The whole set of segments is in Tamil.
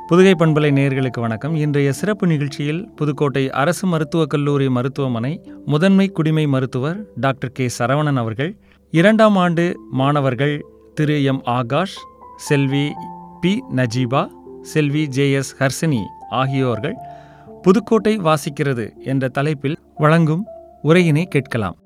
புதுகை பண்பலை நேயர்களுக்கு வணக்கம் இன்றைய சிறப்பு நிகழ்ச்சியில் புதுக்கோட்டை அரசு மருத்துவக் கல்லூரி மருத்துவமனை முதன்மை குடிமை மருத்துவர் டாக்டர் கே சரவணன் அவர்கள் இரண்டாம் ஆண்டு மாணவர்கள் திரு எம் ஆகாஷ் செல்வி பி நஜீபா செல்வி ஜே எஸ் ஹர்சினி ஆகியோர்கள் புதுக்கோட்டை வாசிக்கிறது என்ற தலைப்பில் வழங்கும் உரையினை கேட்கலாம்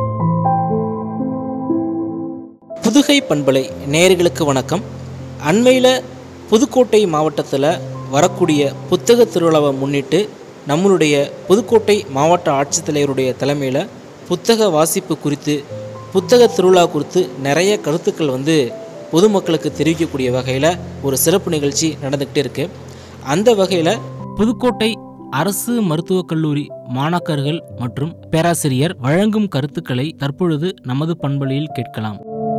புதுகை பண்பலை நேயர்களுக்கு வணக்கம் அண்மையில் புதுக்கோட்டை மாவட்டத்தில் வரக்கூடிய புத்தக திருவிழாவை முன்னிட்டு நம்மளுடைய புதுக்கோட்டை மாவட்ட ஆட்சித்தலைவருடைய தலைமையில் புத்தக வாசிப்பு குறித்து புத்தக திருவிழா குறித்து நிறைய கருத்துக்கள் வந்து பொதுமக்களுக்கு தெரிவிக்கக்கூடிய வகையில் ஒரு சிறப்பு நிகழ்ச்சி நடந்துக்கிட்டே இருக்கு அந்த வகையில் புதுக்கோட்டை அரசு மருத்துவக் கல்லூரி மாணாக்கர்கள் மற்றும் பேராசிரியர் வழங்கும் கருத்துக்களை தற்பொழுது நமது பண்பலையில் கேட்கலாம்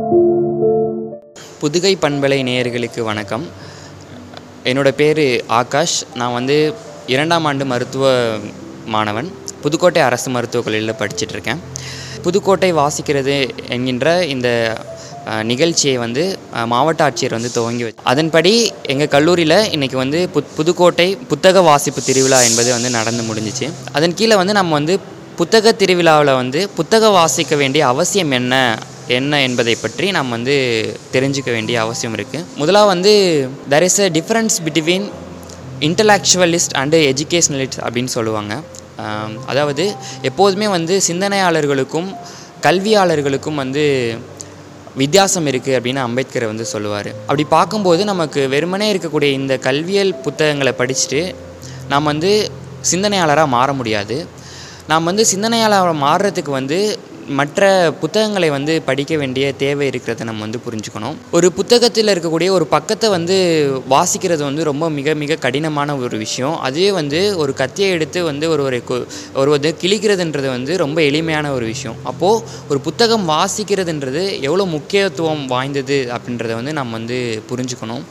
புதுகை பண்பலை நேயர்களுக்கு வணக்கம் என்னோட பேர் ஆகாஷ் நான் வந்து இரண்டாம் ஆண்டு மருத்துவ மாணவன் புதுக்கோட்டை அரசு மருத்துவக் கல்லூரியில் படிச்சுட்டு இருக்கேன் புதுக்கோட்டை வாசிக்கிறது என்கின்ற இந்த அஹ், நிகழ்ச்சியை வந்து அஹ், மாவட்ட ஆட்சியர் வந்து துவங்கி வச்சு அதன்படி எங்கள் கல்லூரியில் இன்றைக்கி வந்து புத் புதுக்கோட்டை புத்தக வாசிப்பு திருவிழா என்பது வந்து நடந்து முடிஞ்சிச்சு அதன் கீழே வந்து நம்ம வந்து புத்தக திருவிழாவில் வந்து புத்தக வாசிக்க வேண்டிய அவசியம் என்ன என்ன என்பதை பற்றி நாம் வந்து தெரிஞ்சுக்க வேண்டிய அவசியம் இருக்குது முதலாக வந்து there is a difference between intellectualist and educationalist அப்படின்னு சொல்லுவாங்க ஆம், அதாவது எப்போதுமே வந்து சிந்தனையாளர்களுக்கும் கல்வியாளர்களுக்கும் வந்து வித்தியாசம் இருக்குது அப்படின்னு அம்பேத்கர் வந்து சொல்லுவார் அப்படி பார்க்கும்போது நமக்கு வெறுமனே இருக்கக்கூடிய இந்த கல்வியல் புத்தகங்களை படிச்சுட்டு நாம் வந்து சிந்தனையாளராக மாற முடியாது நாம் வந்து சிந்தனையாளராக மாறுறதுக்கு வந்து மற்ற புத்தகங்களை வந்து படிக்க வேண்டிய தேவை இருக்கிறத நம்ம வந்து புரிஞ்சுக்கணும் ஒரு புத்தகத்தில் இருக்கக்கூடிய ஒரு பக்கத்தை வந்து வாசிக்கிறது வந்து ரொம்ப மிக மிக கடினமான ஒரு விஷயம் அதுவே வந்து ஒரு கத்தியை எடுத்து வந்து ஒருவரை கு- ஒரு வந்து கிழிக்கிறதுன்றது வந்து ரொம்ப எளிமையான ஒரு விஷயம் அப்போது ஒரு புத்தகம் வாசிக்கிறதுன்றது எவ்வளோ முக்கியத்துவம் வாய்ந்தது அப்படின்றத வந்து நம்ம வந்து புரிஞ்சுக்கணும்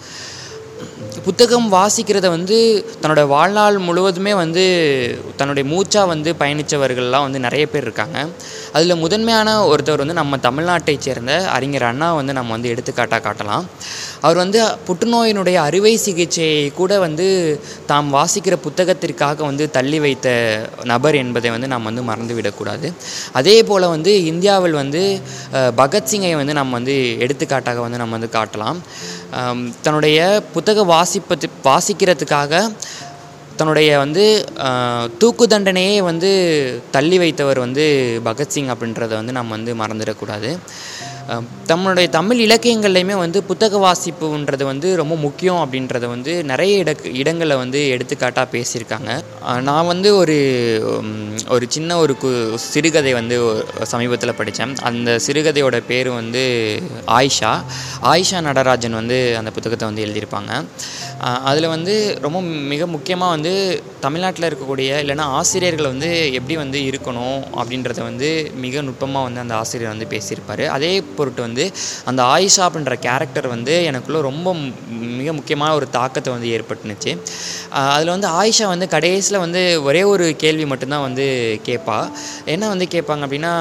புத்தகம் வாசிக்கிறத வந்து தன்னோட வாழ்நாள் முழுவதுமே வந்து தன்னுடைய மூச்சாக வந்து பயணித்தவர்கள்லாம் வந்து நிறைய பேர் இருக்காங்க அதில் முதன்மையான ஒருத்தவர் வந்து நம்ம தமிழ்நாட்டைச் சேர்ந்த அறிஞர் அண்ணா வந்து நம்ம வந்து எடுத்துக்காட்டாக காட்டலாம் அவர் வந்து புற்றுநோயினுடைய அறுவை சிகிச்சையை கூட வந்து தாம் வாசிக்கிற புத்தகத்திற்காக வந்து தள்ளி வைத்த நபர் என்பதை வந்து நாம் வந்து மறந்துவிடக்கூடாது அதே போல் வந்து இந்தியாவில் வந்து அஹ், பகத்சிங்கை வந்து நம்ம வந்து எடுத்துக்காட்டாக வந்து நம்ம வந்து காட்டலாம் ஆம், தன்னுடைய புத்தக வாசிப்பது வாசிக்கிறதுக்காக தன்னுடைய வந்து ஆஹ், தூக்கு தண்டனையே வந்து தள்ளி வைத்தவர் வந்து பகத்சிங் அப்படின்றத வந்து நம்ம வந்து மறந்துடக்கூடாது ஆம், நம்மளுடைய தமிழ் இலக்கியங்கள்லையுமே வந்து புத்தக வாசிப்புன்றது வந்து ரொம்ப முக்கியம் அப்படின்றத வந்து நிறைய இட இடங்களில் வந்து எடுத்துக்காட்டாக பேசியிருக்காங்க ஆஹ், நான் வந்து ஒரு உம், ஒரு சின்ன ஒரு கு சிறுகதை வந்து சமீபத்தில் படித்தேன் அந்த சிறுகதையோட பேர் வந்து ஆயிஷா ஆயிஷா நடராஜன் வந்து அந்த புத்தகத்தை வந்து எழுதியிருப்பாங்க அதில் வந்து ரொம்ப மிக முக்கியமாக வந்து தமிழ்நாட்டில் இருக்கக்கூடிய இல்லைன்னா ஆசிரியர்கள் வந்து எப்படி வந்து இருக்கணும் அப்படின்றத வந்து மிக நுட்பமாக வந்து அந்த ஆசிரியர் வந்து பேசியிருப்பார் அதே பொருட்டு வந்து அந்த ஆயிஷா அப்படின்ற கேரக்டர் வந்து எனக்குள்ள ரொம்ப மு- மிக முக்கியமான ஒரு தாக்கத்தை வந்து ஏற்பட்டுனுச்சு அதில் வந்து ஆயிஷா வந்து கடைசியில் வந்து ஒரே ஒரு கேள்வி மட்டும்தான் வந்து கேட்பா என்ன வந்து கேட்பாங்க அப்படின்னா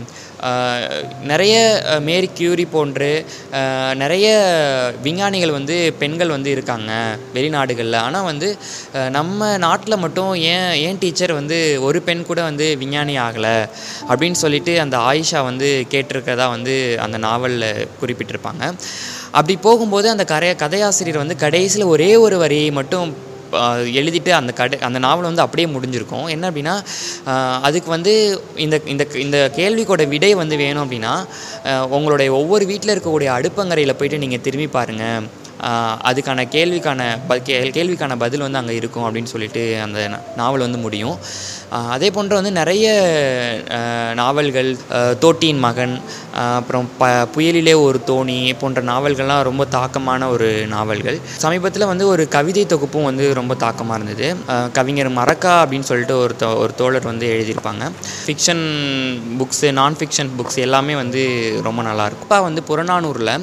ஆஹ் நிறைய அஹ், மேரி கியூரி போன்று ஆஹ், நிறைய விஞ்ஞானிகள் வந்து பெண்கள் வந்து இருக்காங்க வெளிநாடுகளில் ஆனால் வந்து அஹ், நம்ம நாட்டில் மட்டும் ஏன் ஏன் டீச்சர் வந்து ஒரு பெண் கூட வந்து விஞ்ஞானி ஆகலை அப்படின்னு சொல்லிட்டு அந்த ஆயிஷா வந்து கேட்டிருக்கதா வந்து அந்த நாவலில் குறிப்பிட்டிருப்பாங்க அப்படி போகும்போது அந்த கரைய கதையாசிரியர் வந்து கடைசியில் ஒரே ஒரு வரியை மட்டும் ஆஹ் எழுதிட்டு அந்த கடை அந்த நாவல் வந்து அப்படியே முடிஞ்சிருக்கும் என்ன அப்படின்னா ஆஹ் அதுக்கு வந்து இந்த இந்த இந்த கேள்விக்கோட விடை வந்து வேணும் அப்படின்னா ஆஹ் உங்களுடைய ஒவ்வொரு வீட்டில் இருக்கக்கூடிய அடுப்பங்கரையில் போயிட்டு நீங்கள் திரும்பி பாருங்கள் ஆஹ் அதுக்கான கேள்விக்கான ப கே கேள்விக்கான பதில் வந்து அங்கே இருக்கும் அப்படின்னு சொல்லிட்டு அந்த நா- நாவல் வந்து முடியும் ஆஹ் அதே போன்ற வந்து நிறைய ஆஹ் நாவல்கள் ஆஹ் தோட்டியின் மகன் ஆஹ் அப்புறம் ப புயலிலே ஒரு தோணி போன்ற நாவல்கள்லாம் ரொம்ப தாக்கமான ஒரு நாவல்கள் சமீபத்தில் வந்து ஒரு கவிதை தொகுப்பும் வந்து ரொம்ப தாக்கமாக இருந்தது ஆஹ் கவிஞர் மரக்கா அப்படின்னு சொல்லிட்டு ஒரு தோ ஒரு தோழர் வந்து எழுதியிருப்பாங்க ஃபிக்ஷன் புக்ஸு நான் ஃபிக்ஷன் புக்ஸ் எல்லாமே வந்து ரொம்ப நல்லாயிருக்கும் அப்பா வந்து புறநானூரில்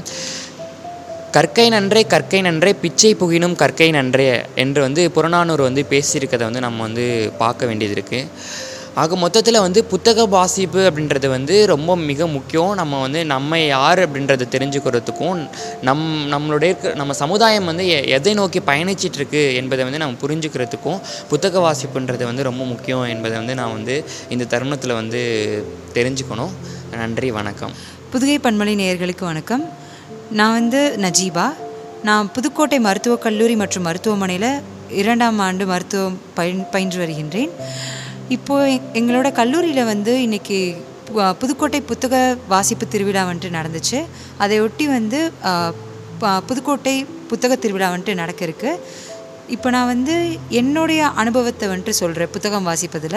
கற்கை நன்றே கற்கை நன்றே பிச்சை புகினும் கற்கை நன்றே என்று வந்து புறநானூறு வந்து பேசியிருக்கதை வந்து நம்ம வந்து பார்க்க வேண்டியது இருக்குது ஆக மொத்தத்தில் வந்து புத்தக வாசிப்பு அப்படின்றது வந்து ரொம்ப மிக முக்கியம் நம்ம வந்து நம்ம யார் அப்படின்றத தெரிஞ்சுக்கிறதுக்கும் நம் நம்மளுடைய இருக்க- நம்ம சமுதாயம் வந்து எ- எதை நோக்கி பயணிச்சிட்டு இருக்கு என்பதை வந்து நம்ம புரிஞ்சுக்கிறதுக்கும் புத்தக வாசிப்புன்றது வந்து ரொம்ப முக்கியம் என்பதை வந்து நான் வந்து இந்த தருணத்தில் வந்து தெரிஞ்சுக்கணும் நன்றி வணக்கம் புதுகை பண்பலை நேயர்களுக்கு வணக்கம் நான் வந்து நஜீபா நான் புதுக்கோட்டை மருத்துவக் கல்லூரி மற்றும் மருத்துவமனையில் இரண்டாம் ஆண்டு மருத்துவம் பயின் பயின்று வருகின்றேன் இப்போது எங்களோட கல்லூரியில் வந்து இன்றைக்கி புதுக்கோட்டை புத்தக வாசிப்பு திருவிழா வந்துட்டு நடந்துச்சு அதையொட்டி வந்து ஆ, ப- புதுக்கோட்டை புத்தக திருவிழா வந்துட்டு நடக்க இருக்கு இப்போ நான் வந்து என்னுடைய அனுபவத்தை வந்துட்டு சொல்கிறேன் புத்தகம் வாசிப்பதில்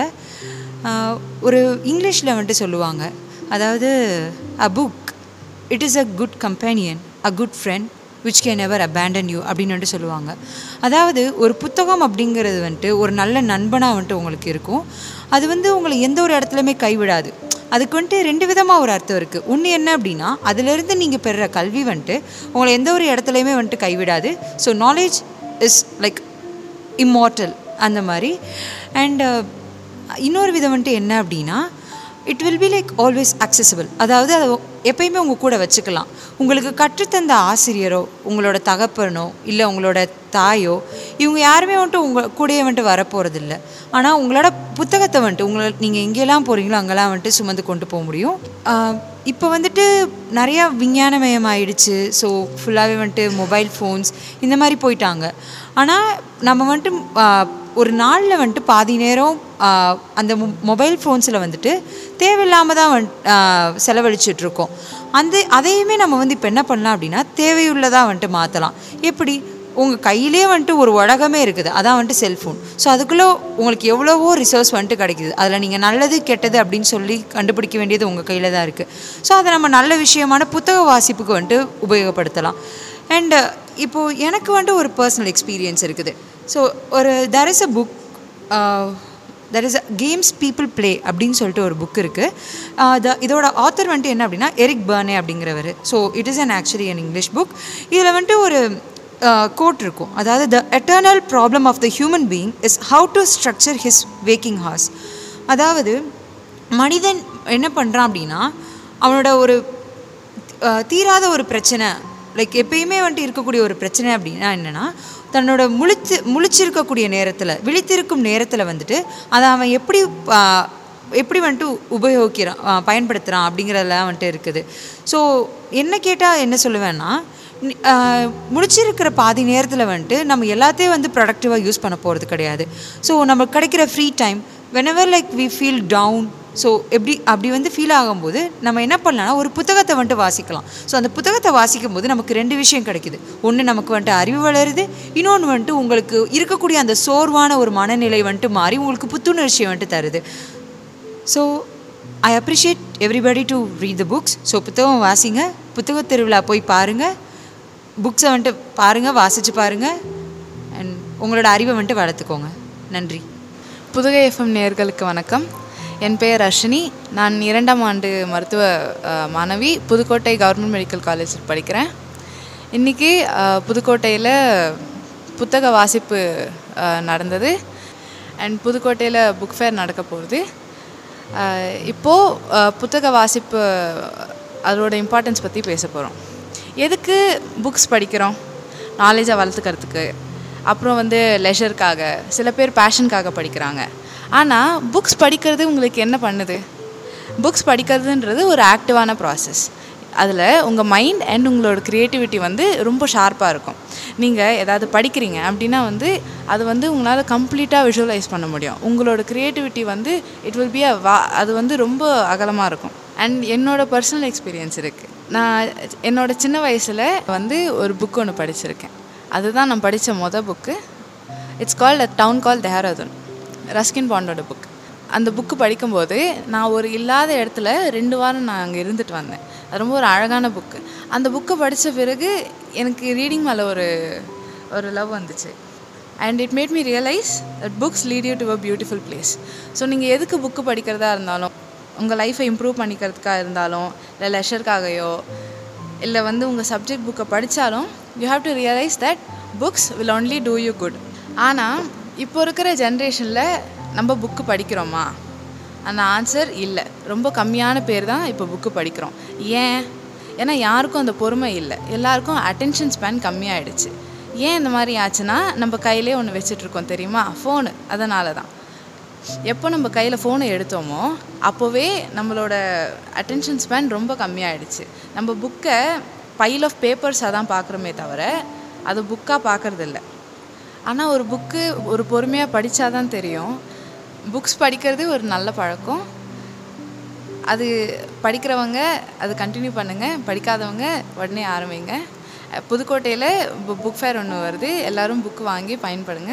ஆஹ் ஒரு இங்கிலீஷில் வந்துட்டு சொல்லுவாங்க அதாவது a book it is a good companion a good friend which can ever abandon you அப்படின்னு வந்துட்டு சொல்லுவாங்க அதாவது ஒரு புத்தகம் அப்படிங்கிறது வந்துட்டு ஒரு நல்ல நண்பனாக வந்துட்டு உங்களுக்கு இருக்கும் அது வந்து உங்களை எந்த ஒரு இடத்துலையுமே கைவிடாது அதுக்கு வந்துட்டு ரெண்டு விதமாக ஒரு அர்த்தம் இருக்குது ஒன்று என்ன அப்படின்னா அதிலிருந்து நீங்கள் பெறுற கல்வி வந்துட்டு உங்களை எந்த ஒரு இடத்துலையுமே வந்துட்டு கைவிடாது so knowledge is like immortal அந்த மாதிரி அண்ட் இன்னொரு விதம் வந்துட்டு என்ன அப்படின்னா it will be like always accessible அதாவது அதை எப்பயுமே உங்கள் கூட வச்சுக்கலாம் உங்களுக்கு கற்றுத்தந்த ஆசிரியரோ உங்களோட தகப்பனோ இல்லை உங்களோட தாயோ இவங்க யாருமே வந்துட்டு உங்கள் கூடயே வந்துட்டு வரப்போகிறதில்ல ஆனால் உங்களோட புத்தகத்தை வந்துட்டு உங்களை நீங்கள் எங்கெல்லாம் போகிறீங்களோ அங்கெல்லாம் வந்துட்டு சுமந்து கொண்டு போக முடியும் இப்போ வந்துட்டு நிறையா விஞ்ஞானமயம் ஆயிடுச்சு ஸோ ஃபுல்லாகவே வந்துட்டு மொபைல் ஃபோன்ஸ் இந்த மாதிரி போயிட்டாங்க ஆனால் நம்ம வந்துட்டு ஆ, ஒரு நாளில் வந்துட்டு பாதி நேரம் ஆ, அந்த மொபைல் ஃபோன்ஸில் வந்துட்டு தேவையில்லாமல் தான் வந் செலவழிச்சிட்ருக்கோம் அந்த அதையுமே நம்ம வந்து இப்போ என்ன பண்ணலாம் அப்படின்னா தேவையுள்ளதாக வந்துட்டு மாற்றலாம் எப்படி உங்கள் கையிலே வந்துட்டு ஒரு உலகமே இருக்குது அதான் வந்துட்டு செல்ஃபோன் ஸோ அதுக்குள்ளே உங்களுக்கு எவ்வளவோ ரிசோர்ஸ் வந்துட்டு கிடைக்குது அதில் நீங்கள் நல்லது கெட்டது அப்படின்னு சொல்லி கண்டுபிடிக்க வேண்டியது உங்கள் கையில் தான் இருக்குது ஸோ அதை நம்ம நல்ல விஷயமான புத்தக வாசிப்புக்கு வந்துட்டு உபயோகப்படுத்தலாம் அண்டு இப்போது எனக்கு வந்துட்டு ஒரு பர்சனல் எக்ஸ்பீரியன்ஸ் இருக்குது ஸோ ஒரு there is a book there is a games people play அப்படின்னு சொல்லிட்டு ஒரு புக் இருக்குது இதோட ஆத்தர் வந்துட்டு என்ன அப்படின்னா எரிக் பர்னே அப்படிங்கிறவர் so it is an actually an English book இதில் வந்துட்டு ஒரு கோட் இருக்கும் அதாவது the eternal problem of the human being is how to structure his waking hours அதாவது மனிதன் என்ன பண்ணுறான் அப்படின்னா அவனோட ஒரு அஹ், தீராத ஒரு பிரச்சனை லைக் எப்பயுமே வந்துட்டு இருக்கக்கூடிய ஒரு பிரச்சனை அப்படின்னா என்னென்னா தன்னோட முழிச்சு முழிச்சிருக்கக்கூடிய நேரத்தில் விழித்திருக்கும் நேரத்தில் வந்துட்டு அதை அவன் எப்படி ஆஹ், எப்படி வந்துட்டு உபயோகிக்கிறான் ஆஹ், பயன்படுத்துகிறான் அப்படிங்கிறதெல்லாம் வந்துட்டு இருக்குது ஸோ என்ன கேட்டால் என்ன சொல்லுவேன்னா நி- ஆஹ், முழிச்சிருக்கிற பாதி நேரத்தில் வந்துட்டு நம்ம எல்லாத்தையும் வந்து ப்ரொடக்டிவாக யூஸ் பண்ண போகிறது கிடையாது ஸோ நமக்கு கிடைக்கிற free time whenever like we feel down so எப்படி அப்படி வந்து ஃபீல் ஆகும்போது நம்ம என்ன பண்ணலாம்னா ஒரு புத்தகத்தை வந்துட்டு வாசிக்கலாம் ஸோ அந்த புத்தகத்தை வாசிக்கும் போது நமக்கு ரெண்டு விஷயம் கிடைக்குது ஒன்று நமக்கு வந்துட்டு அறிவு வளருது இன்னொன்று வந்துட்டு உங்களுக்கு இருக்கக்கூடிய அந்த சோர்வான ஒரு மனநிலை வந்துட்டு மாறி உங்களுக்கு புத்துணர்ச்சியை வந்துட்டு தருது so I appreciate everybody to read the books so புத்தகம் வாசிங்க புத்தக திருவிழா போய் பாருங்கள் புக்ஸை வந்துட்டு பாருங்கள் வாசித்து பாருங்கள் அண்ட் உங்களோட அறிவை வந்துட்டு வளர்த்துக்கோங்க நன்றி புதுகை எஃப்எம் நேயர்களுக்கு வணக்கம் என் பெயர் அர்ஷினி நான் இரண்டாம் ஆண்டு மருத்துவ அஹ், மாணவி புதுக்கோட்டை கவர்மெண்ட் மெடிக்கல் காலேஜில் படிக்கிறேன் இன்றைக்கி புதுக்கோட்டையில் புத்தக வாசிப்பு அஹ், நடந்தது அண்ட் புதுக்கோட்டையில் புக் ஃபேர் நடக்க போகுது இப்போது புத்தக வாசிப்பு அதோட இம்பார்ட்டன்ஸ் பற்றி பேச போகிறோம் எதுக்கு புக்ஸ் படிக்கிறோம் நாலேஜை வளர்த்துக்கிறதுக்கு அப்புறம் வந்து லெஷருக்காக சில பேர் பேஷனுக்காக படிக்கிறாங்க ஆனால் புக்ஸ் படிக்கிறது உங்களுக்கு என்ன பண்ணுது புக்ஸ் படிக்கிறதுன்றது ஒரு ஆக்டிவான ப்ராசஸ் அதில் உங்கள் மைண்ட் அண்ட் உங்களோட க்ரியேட்டிவிட்டி வந்து ரொம்ப ஷார்ப்பாக இருக்கும் நீங்கள் ஏதாவது படிக்கிறீங்க அப்படின்னா வந்து அது வந்து உங்களால் கம்ப்ளீட்டாக விஷுவலைஸ் பண்ண முடியும் உங்களோட க்ரியேட்டிவிட்டி வந்து இட் வில் பி அ வா அது வந்து ரொம்ப அகலமாக இருக்கும் அண்ட் என்னோட பர்சனல் எக்ஸ்பீரியன்ஸ் இருக்குது நான் என்னோட சின்ன வயசில் வந்து ஒரு புக் ஒன்று படிச்சிருக்கேன் அதுதான் நான் படித்த மொதல் book it's called a town called Dehradun Ruskin பாண்டோட புக் அந்த புக்கு படிக்கும்போது நான் ஒரு இல்லாத இடத்துல ரெண்டு வாரம் நான் அங்கே இருந்துட்டு வந்தேன் அது ரொம்ப ஒரு அழகான புக்கு அந்த புக்கை படித்த பிறகு எனக்கு ரீடிங் மேலே ஒரு ஒரு லவ் வந்துச்சு and it made me realise that books lead you to a beautiful place so நீங்கள் எதுக்கு புக்கு படிக்கிறதா இருந்தாலும் உங்கள் லைஃப்பை இம்ப்ரூவ் பண்ணிக்கிறதுக்காக இருந்தாலும் இல்லை லெஷருக்காகையோ இல்லை வந்து உங்கள் சப்ஜெக்ட் புக்கை படித்தாலும் you have to realise that books will only do you good ஆனால் இப்போ இருக்கிற ஜென்ரேஷனில் நம்ம புக்கு படிக்கிறோமா அந்த ஆன்சர் இல்லை ரொம்ப கம்மியான பேர் தான் இப்போ புக்கு படிக்கிறோம் ஏன் ஏன்னா யாருக்கும் அந்த பொறுமை இல்லை எல்லாருக்கும் அட்டென்ஷன் ஸ்பேன் கம்மியாயிடுச்சு ஏன் இந்த மாதிரி ஆச்சுன்னா நம்ம கையிலே ஒன்று வச்சிட்ருக்கோம் தெரியுமா ஃபோனு அதனால தான் எப்போ நம்ம கையில் ஃபோனை எடுத்தோமோ அப்போவே நம்மளோட அட்டென்ஷன் ஸ்பேன் ரொம்ப கம்மியாயிடுச்சு நம்ம புக்கை பைல் ஆஃப் பேப்பர்ஸாக தான் பார்க்குறோமே தவிர அது புக்காக பார்க்குறதில்ல ஆனால் ஒரு புக்கு ஒரு பொறுமையாக படித்தா தான் தெரியும் புக்ஸ் படிக்கிறது ஒரு நல்ல பழக்கம் அது படிக்கிறவங்க அது கண்டினியூ பண்ணுங்கள் படிக்காதவங்க உடனே ஆரம்பிங்க அஹ் புதுக்கோட்டையில் புக் ஃபேர் ஒன்று வருது எல்லாரும் புக்கு வாங்கி பயன்படுங்க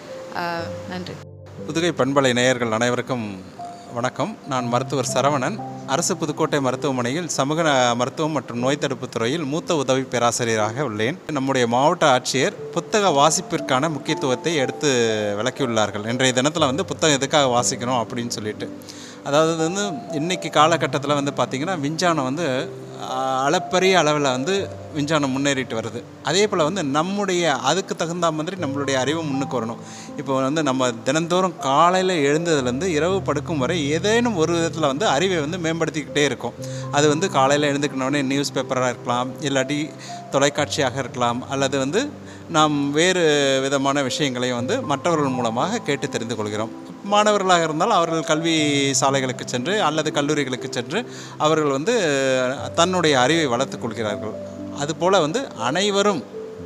அஹ் நன்றி புதுகை பண்பலை நேயர்கள் அனைவருக்கும் வணக்கம் நான் மருத்துவர் சரவணன் அரசு புதுக்கோட்டை மருத்துவமனையில் சமூக ந- மருத்துவம் மற்றும் நோய் தடுப்புத் துறையில் மூத்த உதவி பேராசிரியராக உள்ளேன் நம்முடைய மாவட்ட ஆட்சியர் புத்தக வாசிப்பிற்கான முக்கியத்துவத்தை எடுத்து விளக்கியுள்ளார்கள் இன்றைய தினத்தில் வந்து புத்தகம் எதுக்காக வாசிக்கணும் அப்படின்னு சொல்லிட்டு அதாவது வந்து இன்னைக்கு காலகட்டத்தில் வந்து பார்த்திங்கன்னா விஞ்ஞானம் வந்து ஆஹ், அளப்பரிய அளவில் வந்து விஞ்ஞானம் முன்னேறிட்டு வருது அதே போல் வந்து நம்முடைய அதுக்கு தகுந்த மாதிரி நம்மளுடைய அறிவு முன்னுக்கு வரணும் இப்போ வந்து நம்ம தினந்தோறும் காலையில் எழுந்ததுலேருந்து இரவு படுக்கும் வரை ஏதேனும் ஒரு விதத்தில் வந்து அறிவை வந்து மேம்படுத்திக்கிட்டே இருக்கும் அது வந்து காலையில் எழுந்துக்கினோடனே நியூஸ் பேப்பராக இருக்கலாம் இல்லாட்டி தொலைக்காட்சியாக இருக்கலாம் அல்லது வந்து நாம் வேறு விதமான விஷயங்களையும் வந்து மற்றவர்கள் மூலமாக கேட்டு தெரிந்து கொள்கிறோம் மாணவர்களாக இருந்தால் அவர்கள் கல்வி சாலைகளுக்கு சென்று அல்லது கல்லூரிகளுக்கு சென்று அவர்கள் வந்து தன்னுடைய அறிவை வளர்த்துக் கொள்கிறார்கள் அதுபோல் வந்து அனைவரும்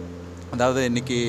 அதாவது இன்னைக்கு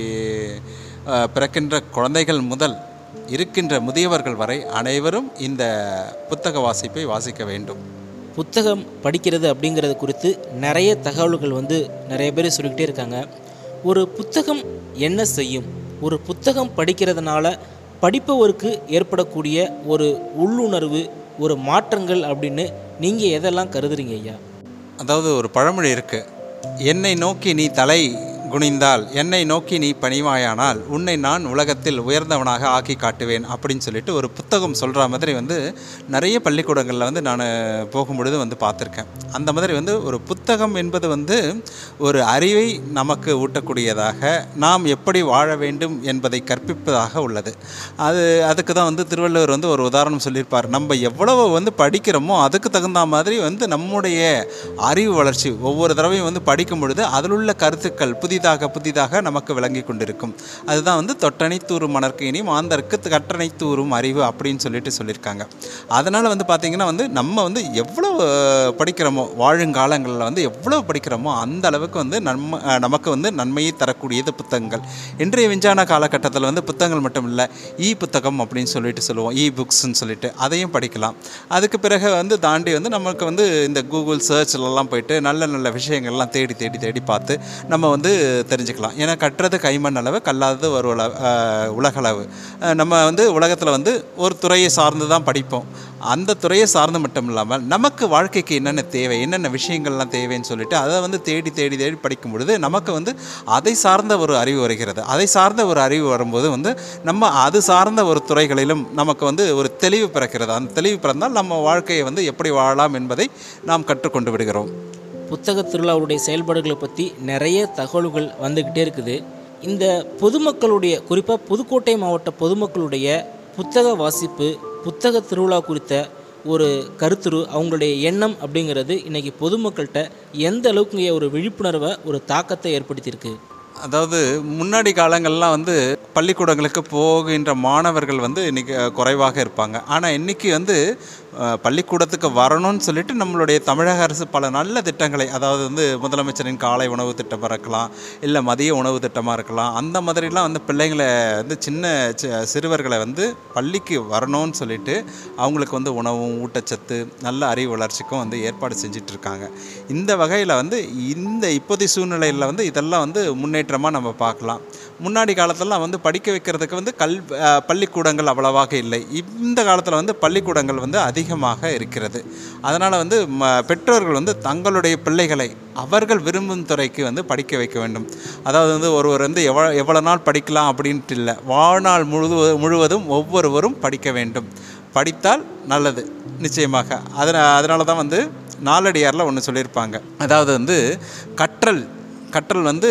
அஹ், பிறக்கின்ற குழந்தைகள் முதல் இருக்கின்ற முதியவர்கள் வரை அனைவரும் இந்த புத்தக வாசிப்பை வாசிக்க வேண்டும் புத்தகம் படிக்கிறது அப்படிங்கிறது குறித்து நிறைய தகவல்கள் வந்து நிறைய பேர் சொல்லிக்கிட்டே இருக்காங்க ஒரு புத்தகம் என்ன செய்யும் ஒரு புத்தகம் படிக்கிறதுனால படிப்பவருக்கு ஏற்படக்கூடிய ஒரு உள்ளுணர்வு ஒரு மாற்றங்கள் அப்படின்னு நீங்கள் எதெல்லாம் கருதுறீங்க ஐயா அதாவது ஒரு பழமொழி இருக்கு என்னை நோக்கி நீ தலை குனிந்தால் என்னை நோக்கி நீ பணிவாயானால் உன்னை நான் உலகத்தில் உயர்ந்தவனாக ஆக்கி காட்டுவேன் அப்படின்னு சொல்லிட்டு ஒரு புத்தகம் சொல்கிற மாதிரி வந்து நிறைய பள்ளிக்கூடங்களில் வந்து நான் போகும்பொழுது வந்து பார்த்துருக்கேன் அந்த மாதிரி வந்து ஒரு புத்தகம் என்பது வந்து ஒரு அறிவை நமக்கு ஊட்டக்கூடியதாக நாம் எப்படி வாழ வேண்டும் என்பதை கற்பிப்பதாக உள்ளது அது அதுக்கு தான் வந்து திருவள்ளுவர் வந்து ஒரு உதாரணம் சொல்லியிருப்பார் நம்ம எவ்வளவு வந்து படிக்கிறோமோ அதுக்கு தகுந்த மாதிரி வந்து நம்முடைய அறிவு வளர்ச்சி ஒவ்வொரு தடவையும் வந்து படிக்கும் பொழுது அதில் உள்ள கருத்துக்கள் புதிதாக புதிதாக நமக்கு விளங்கி கொண்டிருக்கும் அதுதான் வந்து தொட்டனை தூறும் மணற்கு இனி மாந்தருக்கு கட்டணை தூறும் அறிவு அப்படின்னு சொல்லிட்டு சொல்லியிருக்காங்க அதனால் வந்து பார்த்திங்கன்னா வந்து நம்ம வந்து எவ்வளவு படிக்கிறோமோ வாழுங்காலங்களில் வந்து எவ்வளவு படிக்கிறோமோ அந்த அளவுக்கு வந்து நன்ம அஹ் நமக்கு வந்து நன்மையை தரக்கூடியது புத்தகங்கள் இன்றைய விஞ்ஞான காலகட்டத்தில் வந்து புத்தகங்கள் மட்டும் இல்லை இ புத்தகம் அப்படின்னு சொல்லிட்டு சொல்லுவோம் இ புக்ஸ்ன்னு சொல்லிட்டு அதையும் படிக்கலாம் அதுக்கு பிறகு வந்து தாண்டி வந்து நமக்கு வந்து இந்த கூகுள் சர்ச்லலாம் போயிட்டு நல்ல நல்ல விஷயங்கள்லாம் தேடி தேடி தேடி பார்த்து நம்ம வந்து தெரிஞ்சுக்கலாம் ஏன்னா கட்டுறது கைமண் அளவு கல்லாதது ஒரு உல அஹ் உலகளவு அஹ் நம்ம வந்து உலகத்தில் வந்து ஒரு துறையை சார்ந்து தான் படிப்போம் அந்த துறையை சார்ந்து மட்டும் இல்லாமல் நமக்கு வாழ்க்கைக்கு என்னென்ன தேவை என்னென்ன விஷயங்கள்லாம் தேவைன்னு சொல்லிட்டு அதை வந்து தேடி தேடி தேடி படிக்கும் பொழுது நமக்கு வந்து அதை சார்ந்த ஒரு அறிவு வருகிறது அதை சார்ந்த ஒரு அறிவு வரும்போது வந்து நம்ம அது சார்ந்த ஒரு துறைகளிலும் நமக்கு வந்து ஒரு தெளிவு பிறக்கிறது அந்த தெளிவு பிறந்தால் நம்ம வாழ்க்கையை வந்து எப்படி வாழலாம் என்பதை நாம் கற்றுக்கொண்டு விடுகிறோம் புத்தக திருவிழாவுடைய செயல்பாடுகளை பற்றி நிறைய தகவல்கள் வந்துக்கிட்டே இருக்குது இந்த பொதுமக்களுடைய குறிப்பாக புதுக்கோட்டை மாவட்ட பொதுமக்களுடைய புத்தக வாசிப்பு புத்தக திருவிழா குறித்த ஒரு கருத்துரு அவங்களுடைய எண்ணம் அப்படிங்கிறது இன்றைக்கி பொதுமக்கள்கிட்ட எந்த அளவுக்கு ஒரு விழிப்புணர்வை ஒரு தாக்கத்தை ஏற்படுத்தியிருக்கு அதாவது முன்னாடி காலங்கள்லாம் வந்து பள்ளிக்கூடங்களுக்கு போகின்ற மாணவர்கள் வந்து இன்றைக்கி குறைவாக இருப்பாங்க ஆனால் இன்றைக்கி வந்து அஹ், பள்ளிக்கூடத்துக்கு வரணும்னு சொல்லிட்டு நம்மளுடைய தமிழக அரசு பல நல்ல திட்டங்களை அதாவது வந்து முதலமைச்சரின் காலை உணவு திட்டமாக இருக்கலாம் இல்லை மதிய உணவு திட்டமாக இருக்கலாம் அந்த மாதிரிலாம் வந்து பிள்ளைங்களை வந்து சின்ன சி- சிறுவர்களை வந்து பள்ளிக்கு வரணும்னு சொல்லிட்டு அவங்களுக்கு வந்து உணவும் ஊட்டச்சத்து நல்ல அறிவு வளர்ச்சிக்கும் வந்து ஏற்பாடு செஞ்சுட்டு இருக்காங்க இந்த வகையில் வந்து இந்த இப்போதைய சூழ்நிலையில் வந்து இதெல்லாம் வந்து முன்னேற்றமாக நம்ம பார்க்கலாம் முன்னாடி காலத்துலலாம் வந்து படிக்க வைக்கிறதுக்கு வந்து கல் அஹ், பள்ளிக்கூடங்கள் அவ்வளவாக இல்லை இந்த காலத்தில் வந்து பள்ளிக்கூடங்கள் வந்து அதிகமாக இருக்கிறது அதனால் வந்து ம பெற்றோர்கள் வந்து தங்களுடைய பிள்ளைகளை அவர்கள் விரும்பும் துறைக்கு வந்து படிக்க வைக்க வேண்டும் அதாவது வந்து ஒருவர் வந்து எவ்வளோ எவ்வளோ நாள் படிக்கலாம் அப்படின்ட்டு இல்லை வாழ்நாள் முழுவ முழுவதும் ஒவ்வொருவரும் படிக்க வேண்டும் படித்தால் நல்லது நிச்சயமாக அதன அதனால தான் வந்து நாலடியாரில் ஒன்று சொல்லியிருப்பாங்க அதாவது வந்து கற்றல் கற்றல் வந்து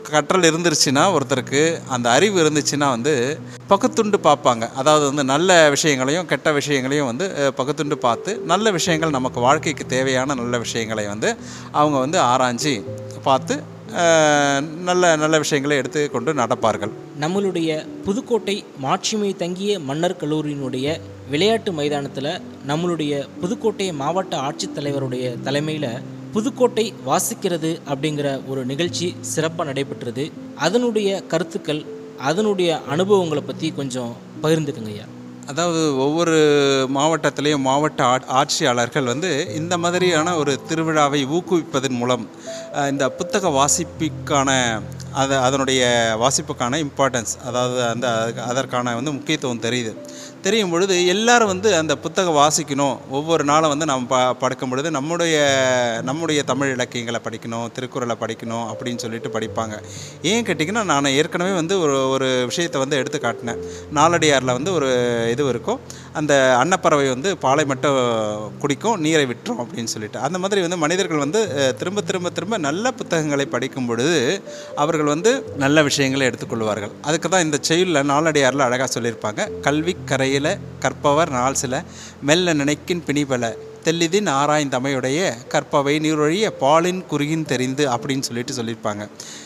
கற்றல் இருந்துருச்சுன்னா ஒருத்தருக்கு அந்த அறிவு இருந்துச்சுன்னா வந்து பகுத்துண்டு பார்ப்பாங்க அதாவது வந்து நல்ல விஷயங்களையும் கெட்ட விஷயங்களையும் வந்து அஹ், பகுத்துண்டு பார்த்து நல்ல விஷயங்கள் நமக்கு வாழ்க்கைக்கு தேவையான நல்ல விஷயங்களை வந்து அவங்க வந்து ஆராய்ச்சி பார்த்து அஹ், நல்ல நல்ல விஷயங்களை எடுத்துக்கொண்டு நடப்பார்கள் நம்மளுடைய புதுக்கோட்டை மாட்சிமை தங்கிய மன்னர் கல்லூரியினுடைய விளையாட்டு மைதானத்தில் நம்மளுடைய புதுக்கோட்டை மாவட்ட ஆட்சித்தலைவருடைய தலைமையில் புதுக்கோட்டை வாசிக்கிறது அப்படிங்கிற ஒரு நிகழ்ச்சி சிறப்பாக நடைபெற்றது அதனுடைய கருத்துக்கள் அதனுடைய அனுபவங்களை பற்றி கொஞ்சம் பகிர்ந்துக்குங்க ஐயா அதாவது ஒவ்வொரு மாவட்டத்திலையும் மாவட்ட ஆட்- ஆட்சியாளர்கள் வந்து இந்த மாதிரியான ஒரு திருவிழாவை ஊக்குவிப்பதன் மூலம் அஹ், இந்த புத்தக வாசிப்புக்கான அது அதனுடைய வாசிப்புக்கான இம்பார்ட்டன்ஸ் அதாவது அந்த அதுக்கு- அதற்கான வந்து முக்கியத்துவம் தெரியுது தெரியும் பொழுது எல்லாரும் வந்து அந்த புத்தகம் வாசிக்கணும் ஒவ்வொரு நாளும் வந்து நம்ம ப படிக்கும் பொழுது நம்முடைய நம்முடைய தமிழ் இலக்கியங்களை படிக்கணும் திருக்குறளை படிக்கணும் அப்படின்னு சொல்லிட்டு படிப்பாங்க ஏன் கேட்டிங்கன்னா நான் ஏற்கனவே வந்து ஒரு ஒரு விஷயத்தை வந்து எடுத்து காட்டினேன் நாலடியாரில் வந்து ஒரு இது இருக்கும் அந்த அன்னப்பறவை வந்து பாலை மட்டும் குடிக்கும் நீரை விட்டுரும் அப்படின்னு சொல்லிட்டு அந்த மாதிரி வந்து மனிதர்கள் வந்து அஹ், திரும்ப திரும்ப திரும்ப நல்ல புத்தகங்களை படிக்கும் பொழுது அவர்கள் வந்து நல்ல விஷயங்களை எடுத்துக்கொள்வார்கள் அதுக்கு தான் இந்த செயலில் நாலடியாரில் அழகாக சொல்லியிருப்பாங்க கல்வி கரையில் கற்பவர் நாள் சில மெல்ல நினைக்கின் பிணிபல தெல்லிதின் ஆராய்ந்தமையுடைய கற்பவை நீரொழிய பாலின் குறுகின் தெரிந்து அப்படின்னு சொல்லிட்டு சொல்லியிருப்பாங்க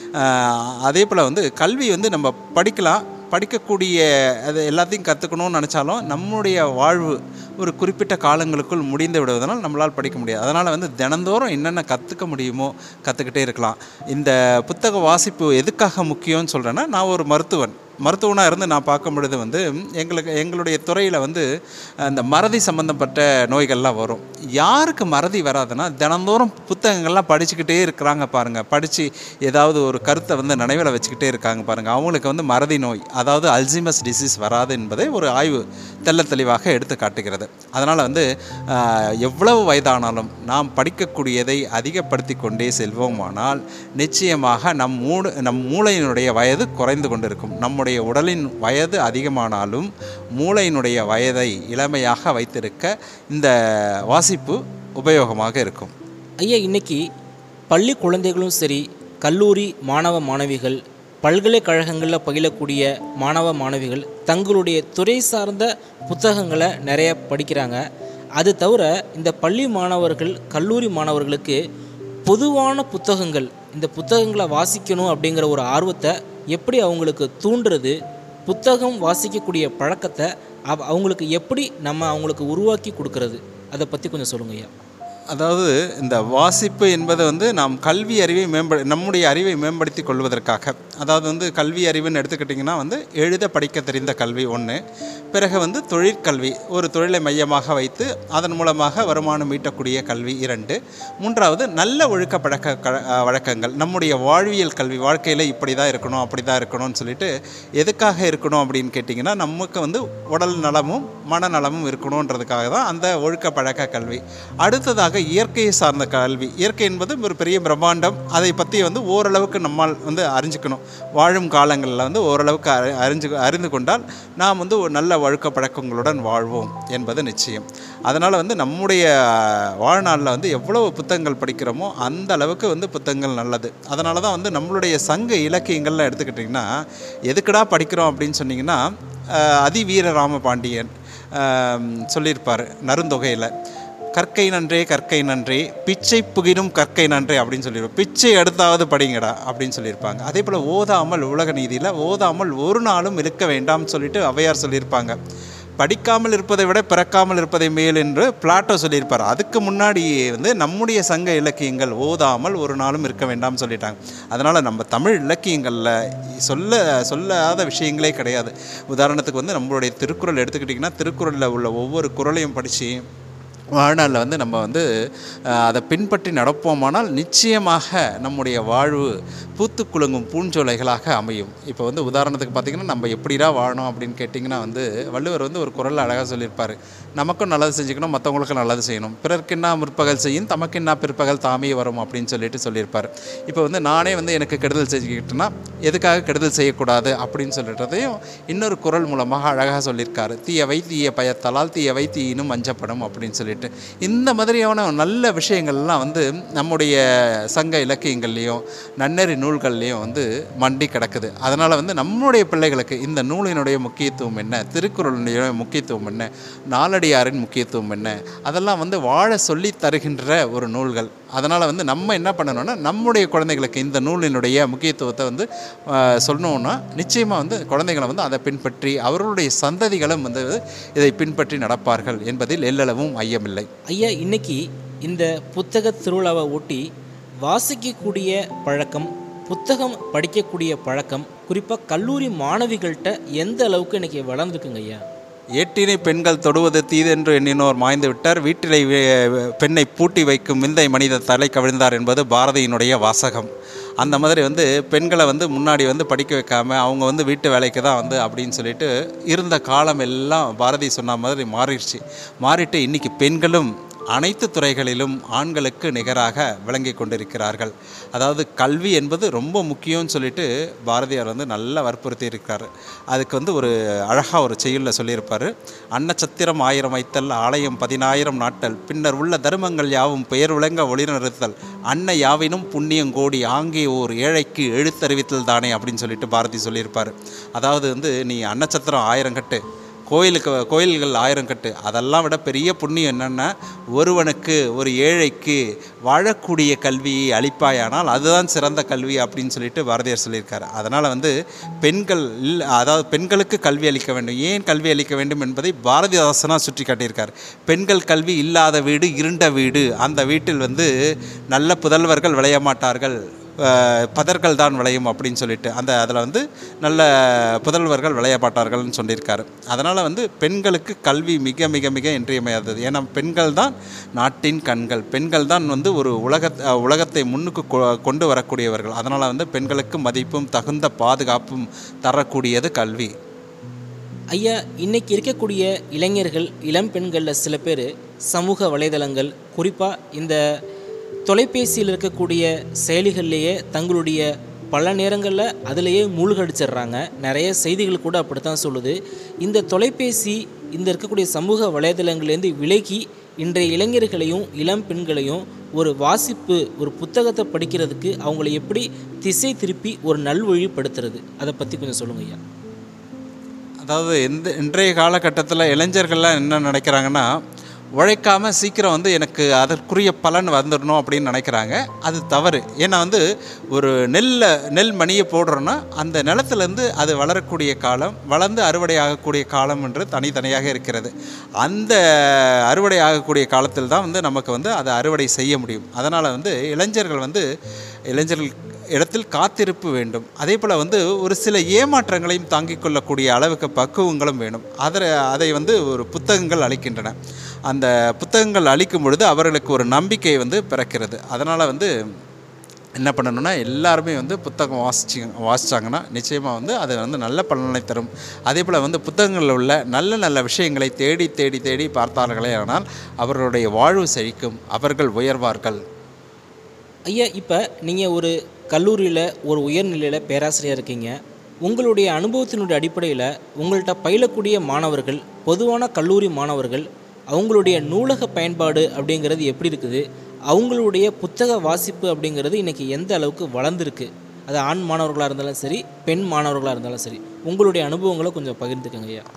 ஆஹ் அதே போல் வந்து கல்வி வந்து நம்ம படிக்கலாம் படிக்கக்கூடிய அது எல்லாத்தையும் கற்றுக்கணும்னு நினச்சாலும் நம்முடைய வாழ்வு ஒரு குறிப்பிட்ட காலங்களுக்குள் முடிந்து விடுவதனால் நம்மளால் படிக்க முடியாது அதனால் வந்து தினந்தோறும் என்னென்ன கற்றுக்க முடியுமோ கற்றுக்கிட்டே இருக்கலாம் இந்த புத்தக வாசிப்பு எதுக்காக முக்கியம்னு சொல்கிறேன்னா நான் ஒரு மருத்துவன் மருத்துவனாக இருந்து நான் பார்க்கும் பொழுது வந்து எங்களுக்கு எங்களுடைய துறையில் வந்து அந்த மறதி சம்மந்தப்பட்ட நோய்கள்லாம் வரும் யாருக்கு மறதி வராதுன்னா தினந்தோறும் புத்தகங்கள்லாம் படிச்சுக்கிட்டே இருக்கிறாங்க பாருங்கள் படித்து ஏதாவது ஒரு கருத்தை வந்து நினைவில் வச்சுக்கிட்டே இருக்காங்க பாருங்கள் அவங்களுக்கு வந்து மறதி நோய் அதாவது அல்சிமஸ் டிசீஸ் வராது என்பதை ஒரு ஆய்வு தெள்ளத் தெளிவாக எடுத்து காட்டுகிறது அதனால் வந்து ஆஹ், எவ்வளவு வயதானாலும் நாம் படிக்கக்கூடியதை அதிகப்படுத்தி கொண்டே செல்வோமானால் நிச்சயமாக நம் மூடு நம் மூளையினுடைய வயது குறைந்து கொண்டிருக்கும் நம்முடைய உடலின் வயது அதிகமானாலும் மூளையினுடைய வயதை இளமையாக வைத்திருக்க இந்த வாசிப்பு உபயோகமாக இருக்கும் ஐயா இன்னைக்கு பள்ளி குழந்தைகளும் சரி கல்லூரி மாணவ மாணவிகள் பல்கலைக்கழகங்களில் பயிலக்கூடிய மாணவ மாணவிகள் தங்களுடைய துறை சார்ந்த புத்தகங்களை நிறைய படிக்கிறாங்க அது தவிர இந்த பள்ளி மாணவர்கள் கல்லூரி மாணவர்களுக்கு பொதுவான புத்தகங்கள் இந்த புத்தகங்களை வாசிக்கணும் அப்படிங்கிற ஒரு ஆர்வத்தை எப்படி அவங்களுக்கு தூண்டுறது புத்தகம் வாசிக்கக்கூடிய பழக்கத்தை அவ- அவங்களுக்கு எப்படி நம்ம அவங்களுக்கு உருவாக்கி கொடுக்கறது அதை பற்றி கொஞ்சம் சொல்லுங்க ஐயா அதாவது இந்த வாசிப்பு என்பது வந்து நாம் கல்வி அறிவை மேம்படு நம்முடைய அறிவை மேம்படுத்தி கொள்வதற்காக அதாவது வந்து கல்வி அறிவுன்னு எடுத்துக்கிட்டிங்கன்னா வந்து எழுத படிக்க தெரிந்த கல்வி ஒன்று பிறகு வந்து தொழிற்கல்வி ஒரு தொழிலை மையமாக வைத்து அதன் மூலமாக வருமானம் ஈட்டக்கூடிய கல்வி இரண்டு மூன்றாவது நல்ல ஒழுக்க பழக்க க அஹ் வழக்கங்கள் நம்முடைய வாழ்வியல் கல்வி வாழ்க்கையில் இப்படி தான் இருக்கணும் அப்படி தான் இருக்கணும்னு சொல்லிட்டு எதுக்காக இருக்கணும் அப்படின்னு கேட்டிங்கன்னா நமக்கு வந்து உடல் நலமும் மனநலமும் இருக்கணுன்றதுக்காக தான் அந்த ஒழுக்க பழக்க கல்வி அடுத்ததாக இயற்கையை சார்ந்த கல்வி இயற்கை என்பது ஒரு பெரிய பிரம்மாண்டம் அதை பற்றி வந்து ஓரளவுக்கு நம்மால் வந்து அறிஞ்சுக்கணும் வாழும் காலங்களில் வந்து ஓரளவுக்கு அறி அறிஞ்சு அறிந்து கொண்டால் நாம் வந்து ஒரு நல்ல ஒழுக்க பழக்கங்களுடன் வாழ்வோம் என்பது நிச்சயம் அதனால் வந்து நம்முடைய வாழ்நாளில் வந்து எவ்வளவு புத்தகங்கள் படிக்கிறோமோ அந்த அளவுக்கு வந்து புத்தகங்கள் நல்லது அதனால தான் வந்து நம்மளுடைய சங்க இலக்கியங்கள்லாம் எடுத்துக்கிட்டிங்கன்னா எதுக்குடா படிக்கிறோம் அப்படின்னு சொன்னிங்கன்னா அஹ், அதிவீர ராம பாண்டியன் ஆம், சொல்லியிருப்பார் நருந்தொகையில் கற்கை நன்றே கற்கை நன்றே பிச்சை புகினும் கற்கை நன்றே அப்படின்னு சொல்லியிருப்பாங்க பிச்சை எடுத்தாவது படிங்கடா அப்படின்னு சொல்லியிருப்பாங்க அதே போல் ஓதாமல் உலக நீதியில் ஓதாமல் ஒரு நாளும் இருக்க வேண்டாம்னு சொல்லிட்டு ஔவையார் சொல்லியிருப்பாங்க படிக்காமல் இருப்பதை விட பிறக்காமல் இருப்பதை மேல் என்று பிளாட்டோ சொல்லியிருப்பார் அதுக்கு முன்னாடி வந்து நம்முடைய சங்க இலக்கியங்கள் ஓதாமல் ஒரு நாளும் இருக்க வேண்டாம்னு சொல்லிட்டாங்க அதனால் நம்ம தமிழ் இலக்கியங்களில் சொல்ல சொல்லாத விஷயங்களே கிடையாது உதாரணத்துக்கு வந்து நம்மளுடைய திருக்குறள் எடுத்துக்கிட்டிங்கன்னா திருக்குறளில் உள்ள ஒவ்வொரு குறளையும் படித்து வாழ்நாளில் வந்து நம்ம வந்து அஹ், அதை பின்பற்றி நடப்போமானால் நிச்சயமாக நம்முடைய வாழ்வு பூத்து குலுங்கும் பூஞ்சோலைகளாக அமையும் இப்போ வந்து உதாரணத்துக்கு பார்த்திங்கன்னா நம்ம எப்படிடா வாழணும் அப்படின்னு கேட்டிங்கன்னா வந்து வள்ளுவர் வந்து ஒரு குரலில் அழகாக சொல்லியிருப்பார் நமக்கும் நல்லது செஞ்சுக்கணும் மற்றவங்களுக்கும் நல்லது செய்யணும் பிறர்க்கின்னா முற்பகல் செய்யும் தமக்கின்னா பிற்பகல் தாமே வரும் அப்படின்னு சொல்லிட்டு சொல்லியிருப்பார் இப்போ வந்து நானே வந்து எனக்கு கெடுதல் செஞ்சுக்கிட்டேன்னா எதுக்காக கெடுதல் செய்யக்கூடாது அப்படின்னு சொல்லிட்டதையும் இன்னொரு குரல் மூலமாக அழகாக சொல்லியிருக்காரு தீயவை தீய பயத்தலால் தீயவை தீயினும் மஞ்சப்படும் அப்படின்னு சொல்லிட்டு சொல்லிட்டு இந்த மாதிரியான நல்ல விஷயங்கள்லாம் வந்து நம்முடைய சங்க இலக்கியங்கள்லேயும் நன்னெறி நூல்கள்லேயும் வந்து மண்டி கிடக்குது அதனால் வந்து நம்முடைய பிள்ளைகளுக்கு இந்த நூலினுடைய முக்கியத்துவம் என்ன திருக்குறளுடைய முக்கியத்துவம் என்ன நாலடியாரின் முக்கியத்துவம் என்ன அதெல்லாம் வந்து வாழ சொல்லி தருகின்ற ஒரு நூல்கள் அதனால் வந்து நம்ம என்ன பண்ணணும்னா நம்முடைய குழந்தைகளுக்கு இந்த நூலினுடைய முக்கியத்துவத்தை வந்து ஆஹ், சொன்னோம்னா நிச்சயமாக வந்து குழந்தைகளை வந்து அதை பின்பற்றி அவர்களுடைய சந்ததிகளும் வந்து இதை பின்பற்றி நடப்பார்கள் என்பதில் எல்லளவும் ஐயமில்லை ஐயா இன்னைக்கு இந்த புத்தக திருவிழாவை ஒட்டி வாசிக்கக்கூடிய பழக்கம் புத்தகம் படிக்கக்கூடிய பழக்கம் குறிப்பாக கல்லூரி மாணவிகள்கிட்ட எந்த அளவுக்கு இன்னைக்கு வளர்ந்துருக்குங்க ஐயா ஏட்டினை பெண்கள் தொடுவது தீதென்று எண்ணினோர் மாய்ந்து விட்டார் வீட்டிலை வே- பெண்ணை பூட்டி வைக்கும் விந்தை மனித தலை கவிழ்ந்தார் என்பது பாரதியினுடைய வாசகம் அந்த மாதிரி வந்து பெண்களை வந்து முன்னாடி வந்து படிக்க வைக்காம அவங்க வந்து வீட்டு வேலைக்கு தான் வந்து அப்படின்னு சொல்லிட்டு இருந்த காலம் எல்லாம் பாரதி சொன்ன மாதிரி மாறிடுச்சு மாறிட்டு இன்னைக்கு பெண்களும் அனைத்து துறைகளிலும் ஆண்களுக்கு நிகராக விளங்கி கொண்டிருக்கிறார்கள் அதாவது கல்வி என்பது ரொம்ப முக்கியம்னு சொல்லிட்டு பாரதியார் வந்து நல்லா வற்புறுத்தி இருக்கார் அதுக்கு வந்து ஒரு அழகாக ஒரு செய்யுளில் சொல்லியிருப்பார் அன்னச்சத்திரம் ஆயிரம் வைத்தல் ஆலயம் பதினாயிரம் நாட்டல் பின்னர் உள்ள தர்மங்கள் யாவும் பெயர் விளங்க ஒளிநிறுத்தல் அன்னை யாவினும் புண்ணியம் கோடி ஆங்கே ஓர் ஏழைக்கு எழுத்தறிவித்தல் தானே அப்படின்னு சொல்லிட்டு பாரதி சொல்லியிருப்பார் அதாவது வந்து நீ அன்னச்சத்திரம் ஆயிரம் கட்டு கோயிலுக்கு கோயில்கள் ஆயிரம் கட்டு அதெல்லாம் விட பெரிய புண்ணியம் என்னென்னா ஒருவனுக்கு ஒரு ஏழைக்கு வாழக்கூடிய கல்வியை அளிப்பாயானால் அதுதான் சிறந்த கல்வி அப்படின்னு சொல்லிட்டு பாரதியார் சொல்லியிருக்காரு அதனால் வந்து பெண்கள் இல்ல அதாவது பெண்களுக்கு கல்வி அளிக்க வேண்டும் ஏன் கல்வி அளிக்க வேண்டும் என்பதை பாரதிதாசனாக சுட்டி காட்டியிருக்கார் பெண்கள் கல்வி இல்லாத வீடு இருண்ட வீடு அந்த வீட்டில் வந்து நல்ல புதல்வர்கள் விளைய மாட்டார்கள் அஹ், பதர்கள் தான் விளையும் அப்படின்னு சொல்லிட்டு அந்த அதில் வந்து நல்ல புதல்வர்கள் விளைய மாட்டார்கள்னு சொல்லியிருக்காரு அதனால் வந்து பெண்களுக்கு கல்வி மிக மிக மிக இன்றியமையாதது ஏன்னா பெண்கள் தான் நாட்டின் கண்கள் பெண்கள் தான் வந்து ஒரு உலக அஹ், உலகத்தை முன்னுக்கு கொ- கொண்டு வரக்கூடியவர்கள் அதனால் வந்து பெண்களுக்கு மதிப்பும் தகுந்த பாதுகாப்பும் தரக்கூடியது கல்வி ஐயா இன்னைக்கு இருக்கக்கூடிய இளைஞர்கள் இளம் பெண்களில் சில பேர் சமூக வலைதளங்கள் குறிப்பாக இந்த தொலைபேசியில் இருக்கக்கூடிய செயலிகள்லேயே தங்களுடைய பல நேரங்களில் அதிலேயே மூழ்கடிச்சிடுறாங்க நிறைய செய்திகள் கூட அப்படித்தான் சொல்லுது இந்த தொலைபேசி இந்த இருக்கக்கூடிய சமூக வலைதளங்கள்லேருந்து விலகி இன்றைய இளைஞர்களையும் இளம் பெண்களையும் ஒரு வாசிப்பு ஒரு புத்தகத்தை படிக்கிறதுக்கு அவங்கள எப்படி திசை திருப்பி ஒரு நல்வழிப்படுத்துறது அதை பற்றி கொஞ்சம் சொல்லுங்க ஐயா அதாவது எந்த இன்றைய காலகட்டத்தில் இளைஞர்கள்லாம் என்ன நினைக்கிறாங்கன்னா உழைக்காம சீக்கிரம் வந்து எனக்கு அதற்குரிய பலன் வந்துடணும் அப்படின்னு நினைக்கிறாங்க அது தவறு ஏன்னா வந்து ஒரு நெல்லை நெல் மணியை போடுறோன்னா அந்த நிலத்துலேருந்து அது வளரக்கூடிய காலம் வளர்ந்து அறுவடை ஆகக்கூடிய காலம் என்று தனித்தனியாக இருக்கிறது அந்த அறுவடை ஆகக்கூடிய காலத்தில் தான் வந்து நமக்கு வந்து அதை அறுவடை செய்ய முடியும் அதனால் வந்து இளைஞர்கள் வந்து இளைஞர்கள் இடத்தில் காத்திருப்பு வேண்டும் அதே போல் வந்து ஒரு சில ஏமாற்றங்களையும் தாங்கிக் கொள்ளக்கூடிய அளவுக்கு பக்குவங்களும் வேணும் அதை அதை வந்து ஒரு புத்தகங்கள் அளிக்கின்றன அந்த புத்தகங்கள் அளிக்கும் பொழுது அவர்களுக்கு ஒரு நம்பிக்கை வந்து பிறக்கிறது அதனால் வந்து என்ன பண்ணணும்னா எல்லாருமே வந்து புத்தகம் வாசிச்சு வாசித்தாங்கன்னா நிச்சயமாக வந்து அது வந்து நல்ல பலனை தரும் அதே போல் வந்து புத்தகங்களில் உள்ள நல்ல நல்ல விஷயங்களை தேடி தேடி தேடி பார்த்தார்களே ஆனால் அவர்களுடைய வாழ்வு செழிக்கும் அவர்கள் உயர்வார்கள் ஐயா இப்போ நீங்கள் ஒரு கல்லூரியில் ஒரு உயர்நிலையில் பேராசிரியர் இருக்கீங்க உங்களுடைய அனுபவத்தினுடைய அடிப்படையில் உங்கள்கிட்ட பயிலக்கூடிய மாணவர்கள் பொதுவான கல்லூரி மாணவர்கள் அவங்களுடைய நூலக பயன்பாடு அப்படிங்கிறது எப்படி இருக்குது அவங்களுடைய புத்தக வாசிப்பு அப்படிங்கிறது இன்றைக்கி எந்த அளவுக்கு வளர்ந்துருக்கு அது ஆண் மாணவர்களாக இருந்தாலும் சரி பெண் மாணவர்களாக இருந்தாலும் சரி உங்களுடைய அனுபவங்களை கொஞ்சம் பகிர்ந்துக்கங்க ஐயா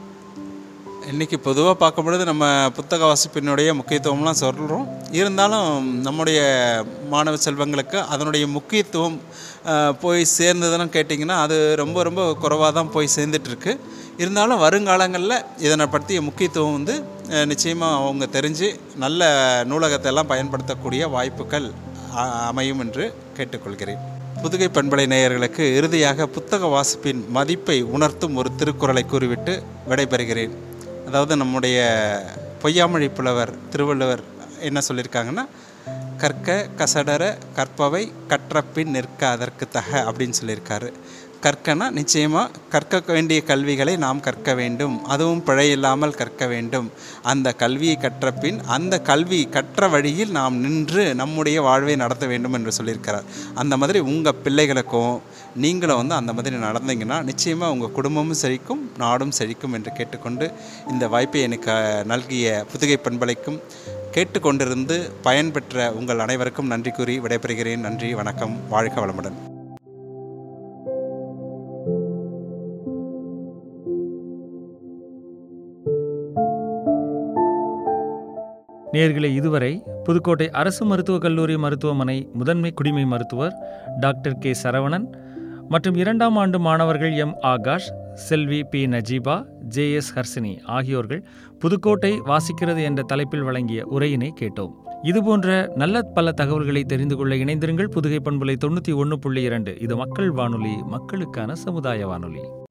இன்றைக்கி பொதுவாக பார்க்கும் பொழுது நம்ம புத்தக வாசிப்பினுடைய முக்கியத்துவம்லாம் சொல்கிறோம் இருந்தாலும் நம்முடைய மாணவ செல்வங்களுக்கு அதனுடைய முக்கியத்துவம் அஹ், போய் சேர்ந்ததுன்னு கேட்டிங்கன்னா அது ரொம்ப ரொம்ப குறைவாக தான் போய் சேர்ந்துட்டுருக்கு இருந்தாலும் வருங்காலங்களில் இதனை பற்றிய முக்கியத்துவம் வந்து நிச்சயமாக அவங்க தெரிஞ்சு நல்ல நூலகத்தை எல்லாம் பயன்படுத்தக்கூடிய வாய்ப்புகள் அ- அமையும் என்று கேட்டுக்கொள்கிறேன் புதுகை பண்பலை நேயர்களுக்கு இறுதியாக புத்தக வாசிப்பின் மதிப்பை உணர்த்தும் ஒரு திருக்குறளை கூறிவிட்டு விடைபெறுகிறேன் அதாவது நம்முடைய பொய்யாமொழி புலவர் திருவள்ளுவர் என்ன சொல்லியிருக்காங்கன்னா கற்க கசடர கற்பவை கற்றப்பின் நிற்க அதற்கு தக அப்படின்னு சொல்லியிருக்காரு கற்கனா நிச்சயமாக கற்க வேண்டிய கல்விகளை நாம் கற்க வேண்டும் அதுவும் பிழையில்லாமல் கற்க வேண்டும் அந்த கல்வியை கற்ற பின் அந்த கல்வி கற்ற வழியில் நாம் நின்று நம்முடைய வாழ்வை நடத்த வேண்டும் என்று சொல்லியிருக்கிறார் அந்த மாதிரி உங்கள் பிள்ளைகளுக்கும் நீங்களும் வந்து அந்த மாதிரி நடந்தீங்கன்னா நிச்சயமாக உங்கள் குடும்பமும் செழிக்கும் நாடும் செழிக்கும் என்று கேட்டுக்கொண்டு இந்த வாய்ப்பை எனக்கு அஹ், நல்கிய புதுகை பண்பலைக்கும் கேட்டுக்கொண்டிருந்து பயன்பெற்ற உங்கள் அனைவருக்கும் நன்றி கூறி விடைபெறுகிறேன் நன்றி வணக்கம் வாழ்க வளமுடன் நேர்களை இதுவரை புதுக்கோட்டை அரசு மருத்துவக் கல்லூரி மருத்துவமனை முதன்மை குடிமை மருத்துவர் டாக்டர் கே சரவணன் மற்றும் இரண்டாம் ஆண்டு மாணவர்கள் எம் ஆகாஷ் செல்வி P Najeeba J S Harshini ஆகியோர்கள் புதுக்கோட்டை வாசிக்கிறது என்ற தலைப்பில் வழங்கிய உரையினை கேட்டோம் இதுபோன்ற நல்ல பல தகவல்களை தெரிந்து கொள்ள இணைந்திருங்கள் புதுகை பண்புலை தொண்ணூற்றி ஒன்று புள்ளி இரண்டு இது மக்கள் வானொலி மக்களுக்கான சமுதாய வானொலி